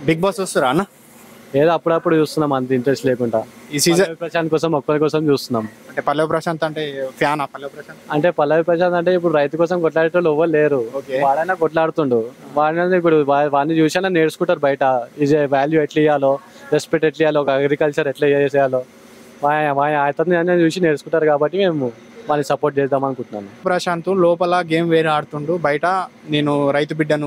big boss వస్తారా అన్న ఏదో అప్పుడప్పుడు చూస్తున్నాం అంత ఇంట్రెస్ట్ లేకుండా ఈ సీజన్ పల్లవి ప్రశాంత్ కోసం ఒక్కరి కోసం చూస్తున్నాం అంటే పల్లవి ప్రశాంత్ అంటే ఫ్యానా పల్లవి ప్రశాంత్ అంటే పల్లవి ప్రశాంత్ అంటే ఇప్పుడు రైతు కోసం కొట్లాడేటోళ్ళు ఎవరు లేరు ఓకే వాడైనా కొట్లాడుతుండు వాడిని ఇప్పుడు వా- వాడిని చూసినా నేర్చుకుంటారు బయట ఇది వాల్యూ ఎట్లా ఇవ్వాలో రెస్పెక్ట్ ఎట్లా ఇవ్వాలో ఒక అగ్రికల్చర్ ఎట్లా చేయాలో అతన్ని అన్నీ చూసి నేర్చుకుంటారు కాబట్టి మేము వాళ్ళని సపోర్ట్ చేద్దాం అనుకుంటున్నాను ప్రశాంత్ లోపల గేమ్ వేరే ఆడుతుండు బయట నేను రైతు బిడ్డను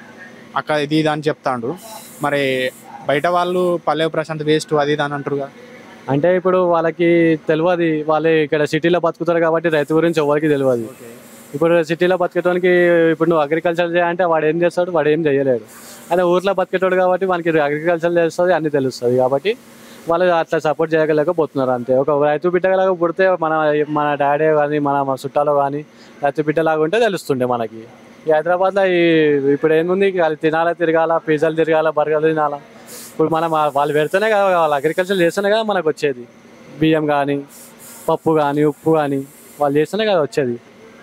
అక్కడ ఇది ఇది అని చెప్తాండు మరి బయట వాళ్ళు పల్లవి ప్రశాంత్ వేస్ట్ అది ఇది అని అంటారు కదా అంటే ఇప్పుడు వాళ్ళకి తెలియదు వాళ్ళు ఇక్కడ సిటీలో బతుకుతారు కాబట్టి రైతు గురించి ఎవరికి తెలియదు ఇప్పుడు సిటీలో బతికేటోనికి ఇప్పుడు నువ్వు అగ్రికల్చర్ చేయాలంటే వాడు ఏం చేస్తాడు వాడు ఏం చేయలేడు అదే ఊర్లో బతికేటోడు కాబట్టి మనకి అగ్రికల్చర్ చేస్తుంది అన్ని తెలుస్తుంది కాబట్టి వాళ్ళు అట్లా సపోర్ట్ చేయగలేకపోతున్నారు అంతే ఒక రైతు బిడ్డలాగా పుడితే మన మన డాడీ కానీ మన మన చుట్టాలు కానీ రైతు బిడ్డలాగా ఉంటే తెలుస్తుండే మనకి ఈ హైదరాబాద్లో ఈ ఇప్పుడు ఏముంది వాళ్ళు తినాలా తిరగాల పిజ్జాలు తిరగాల బర్గర్లు తినాలా ఇప్పుడు మనం ఆ- వాళ్ళు పెడితేనే కదా వాళ్ళు అగ్రికల్చర్ చేస్తేనే కదా మనకు వచ్చేది బియ్యం కానీ పప్పు కానీ ఉప్పు కానీ వాళ్ళు చేస్తేనే కదా వచ్చేది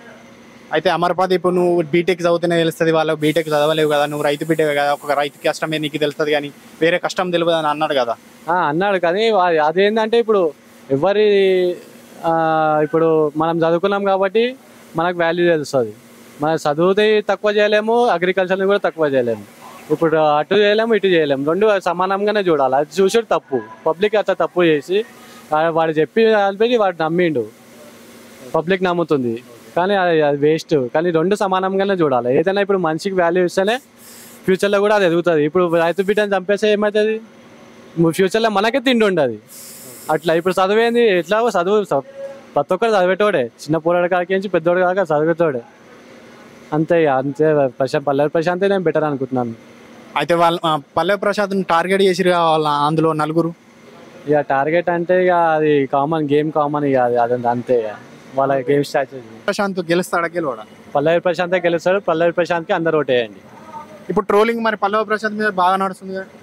అయితే అమర్పాది ఇప్పుడు నువ్వు బీటెక్ చదివితేనే తెలుస్తుంది వాళ్ళు బీటెక్ చదవలేవు కదా నువ్వు రైతు బిడ్డవే కదా ఒక రైతు కష్టమే నీకు తెలుస్తుంది కానీ వేరే కష్టం తెలియదు అని అన్నాడు కదా ఆ, అన్నాడు కానీ వా- అదేంటంటే ఇప్పుడు ఎవరి ఆ, ఇప్పుడు మనం చదువుకున్నాం కాబట్టి మనకు వాల్యూ తెలుస్తుంది మన చదువుతే తక్కువ చేయలేము అగ్రికల్చర్ని కూడా తక్కువ చేయలేము ఇప్పుడు అటు చేయలేము ఇటు చేయలేము రెండు సమానంగానే చూడాలి అది చూసి తప్పు పబ్లిక్ అట్లా తప్పు చేసి ఆ, వాడు చెప్పి అనిపించి వాడు నమ్మిండు పబ్లిక్ నమ్ముతుంది కానీ అది అది వేస్ట్ కానీ రెండు సమానంగానే చూడాలి ఏదైనా ఇప్పుడు మనిషికి వాల్యూ ఇస్తేనే ఫ్యూచర్లో కూడా అది ఎదుగుతుంది ఇప్పుడు రైతు బిడ్డని చంపేస్తే ఏమవుతుంది ఫ్యూచర్లో మనకే తిండి ఉండదు అట్లా ఇప్పుడు చదివేంది ఎట్లా చదువు చ- ప్రతి ఒక్కరు చదివేటోడే చిన్న పోరాడు కాకించి పెద్దోడు కాక చదివేటోడే అంతే ఇక, అంతే ప్రశాంత్ పల్లె ప్రశాంతే నేను బెటర్ అనుకుంటున్నాను అయితే వాళ్ళ ఆ, పల్లవి ప్రశాంత్ని టార్గెట్ చేసిరు కదా వాళ్ళ అందులో నలుగురు ఇక టార్గెట్ అంటే ఇక అది కామన్ గేమ్ కామన్ ఇక అది అదంతా అంతే ఇక వాళ్ళ గేమ్ స్ట్రాటజీ ప్రశాంత్ గెలుస్తాడా గెలవడా పల్లవి ప్రశాంతే గెలుస్తాడు పల్లవి ప్రశాంత్కి అందరు ఓటేయండి ఇప్పుడు ట్రోలింగ్ మరి పల్లవి ప్రశాంత్ మీద బాగా నడుస్తుంది కదా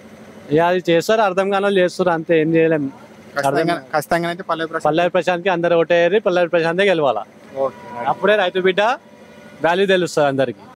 ఇక అది చేస్తారు అర్థం కాని వాళ్ళు చేస్తారు అంతే ఏం చేయలేం ఖచ్చితంగా ఖచ్చితంగా అయితే పల్లవి ప్రశాంత్ పల్లవి ప్రశాంత్కి అందరు ఓటేయాలి పల్లవి ప్రశాంతే గెలవాలా ఓకే అప్పుడే రైతు బిడ్డ వాల్యూ తెలుస్తుంది అందరికి